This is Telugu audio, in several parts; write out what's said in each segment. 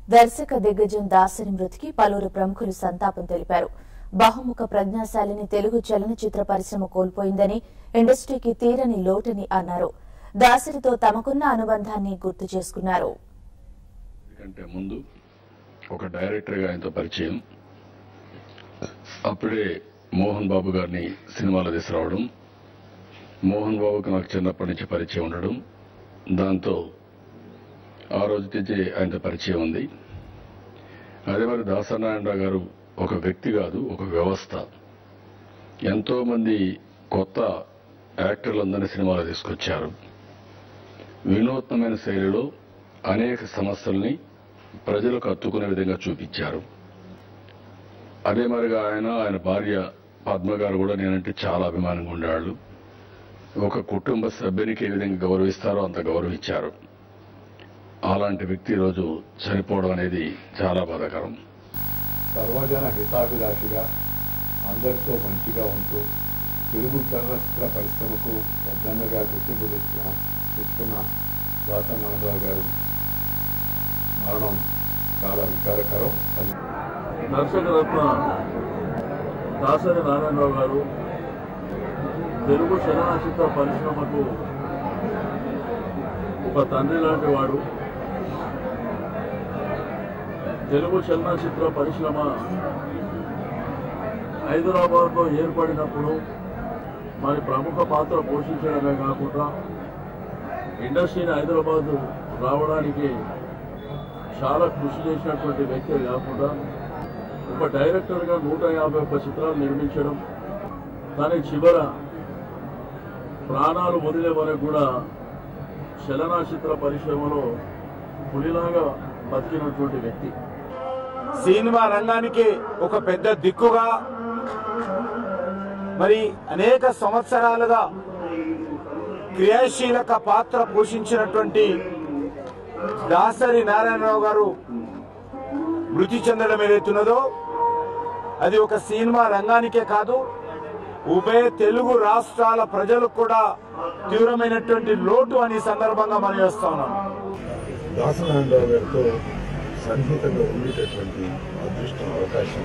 దర్శక దిగ్గజం దాసరి మృతికి పలువురు ప్రముఖులు సంతాపం తెలిపారు బహుముఖ ప్రజ్ఞాశాలిని తెలుగు చలనచిత్ర పరిశ్రమ కోల్పోయిందని ఇండస్ట్రీకి తీరని లోటని అన్నారు దాసరితో తమకున్న అనుబంధాన్ని గుర్తు చేసుకున్నారు కంటే ముందు ఒక డైరెక్టర్గా ఆయనతో పరిచయం అప్పుడే మోహన్ బాబు గారిని సినిమాలో తీసుకురావడం మోహన్ బాబుకి నాకు చిన్నప్పటి నుంచి పరిచయం ఉండడం దాంతో ఆ రోజు నుంచి ఆయనతో పరిచయం ఉంది అదే మరి దాసనారాయణరావు గారు ఒక వ్యక్తి కాదు ఒక వ్యవస్థ ఎంతో మంది కొత్త యాక్టర్లందరినీ సినిమాలో తీసుకొచ్చారు వినూత్నమైన శైలిలో అనేక సమస్యల్ని ప్రజలకు అత్తుకునే విధంగా చూపించారు అదే మరిగా ఆయన ఆయన భార్య పద్మ గారు కూడా నేనంటే చాలా అభిమానంగా ఉండేవాళ్ళు ఒక కుటుంబ సభ్యునికి ఏ విధంగా గౌరవిస్తారో అంత గౌరవించారు అలాంటి వ్యక్తి ఈరోజు చనిపోవడం అనేది చాలా బాధాకరం సర్వజన హితాభిలాషిగా అందరితో మంచిగా ఉంటూ తెలుగు చలనచిత్ర పరిశ్రమకు పెద్దన్నగా గుర్తింపు తెచ్చిన తెచ్చుకున్న దాసనారాయణరావు గారు మరణం చాలా విచారకరం అది దర్శకరత్న దాసరి నారాయణరావు గారు తెలుగు చలనచిత్ర పరిశ్రమకు ఒక తండ్రి లాంటి వాడు తెలుగు చలనచిత్ర పరిశ్రమ హైదరాబాద్లో ఏర్పడినప్పుడు మరి ప్రముఖ పాత్ర పోషించడమే కాకుండా ఇండస్ట్రీని హైదరాబాద్ రావడానికి చాలా కృషి చేసినటువంటి వ్యక్తి కాకుండా ఒక డైరెక్టర్గా నూట యాభై ఒక్క చిత్రాలు నిర్మించడం కానీ చివర ప్రాణాలు వదిలే వరకు కూడా చలనచిత్ర పరిశ్రమలో పులిలాగా బతికినటువంటి వ్యక్తి సినిమా రంగానికి ఒక పెద్ద దిక్కుగా మరి అనేక సంవత్సరాలుగా క్రియాశీలక పాత్ర పోషించినటువంటి దాసరి నారాయణరావు గారు మృతి చెందడం ఏదైతున్నదో అది ఒక సినిమా రంగానికే కాదు ఉభయ తెలుగు రాష్ట్రాల ప్రజలకు కూడా తీవ్రమైనటువంటి లోటు అని ఈ సందర్భంగా మనం చేస్తా ఉన్నాం దాసనారాయణరావు గారితో సన్నిహితంగా ఉండేటటువంటి అదృష్టం అవకాశం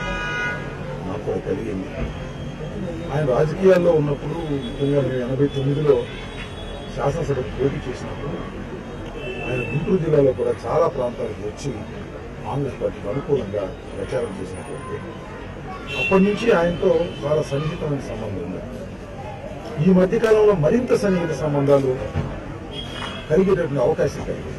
నాకు కూడా కలిగింది ఆయన రాజకీయాల్లో ఉన్నప్పుడు ముఖ్యంగా మేము ఎనభై తొమ్మిదిలో శాసనసభకు పోటీ చేసినప్పుడు ఆయన గుంటూరు జిల్లాలో కూడా చాలా ప్రాంతాలకు వచ్చి కాంగ్రెస్ పార్టీకి అనుకూలంగా ప్రచారం చేసినటువంటి అప్పటి నుంచి ఆయనతో చాలా సన్నిహితమైన సంబంధం ఉంది ఈ మధ్య కాలంలో మరింత సన్నిహిత సంబంధాలు కలిగేటటువంటి అవకాశం కలిగింది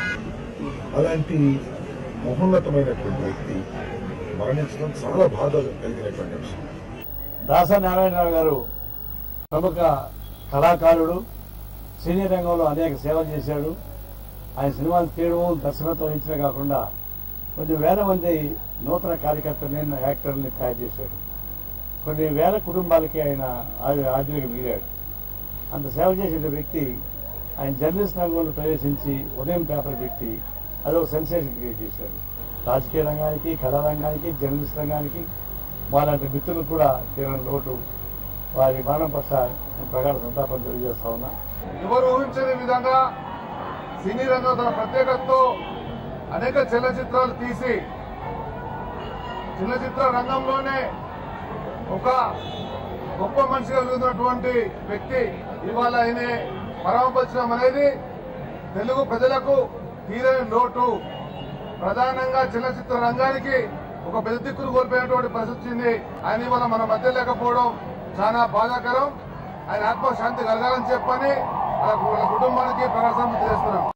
అలాంటి మహోన్నతమైనటువంటి వ్యక్తి మరణించడం చాలా బాధ కలిగినటువంటి విషయం దాస నారాయణరావు గారు ప్రముఖ కళాకారుడు సినీ రంగంలో అనేక సేవలు చేశాడు ఆయన సినిమాలు తీయడం దర్శకత్వం వహించడమే కాకుండా కొన్ని వేల మంది నూతన కార్యకర్తలని యాక్టర్ని తయారు చేశాడు కొన్ని వేల కుటుంబాలకి ఆయన ఆది- ఆర్థిక మిగిలాడు అంత సేవ చేసిన వ్యక్తి ఆయన జర్నలిస్ట్ రంగంలో ప్రవేశించి ఉదయం పేపర్ పెట్టి అదొక సెన్సేషన్ క్రియేట్ చేశాడు రాజకీయ రంగానికి కళా రంగానికి జర్నలిస్ట్ రంగానికి మాలాంటి మిత్రులకు కూడా తీరని లోటు వారి మరణం పట్ల నేను ప్రగాఢ సంతాపం తెలియజేస్తా ఉన్నా ఎవరు ఊహించని విధంగా సినీ రంగం తన ప్రత్యేకతతో అనేక చలనచిత్రాలు తీసి చలనచిత్ర రంగంలోనే ఒక గొప్ప మనిషిగా వెలుగుతున్నటువంటి వ్యక్తి ఇవాళ ఆయనే పరామర్శించడం అనేది తెలుగు ప్రజలకు తీరని లోటు ప్రధానంగా చలనచిత్ర రంగానికి ఒక పెద్ద దిక్కును కోల్పోయినటువంటి పరిస్థితి వచ్చింది ఆయన ఇవాళ మన మధ్య లేకపోవడం చాలా బాధాకరం ఆయన ఆత్మ శాంతి కలగాలని చెప్పని వాళ్ళ వాళ్ళ కుటుంబానికి ప్రగాఢ చేస్తున్నాం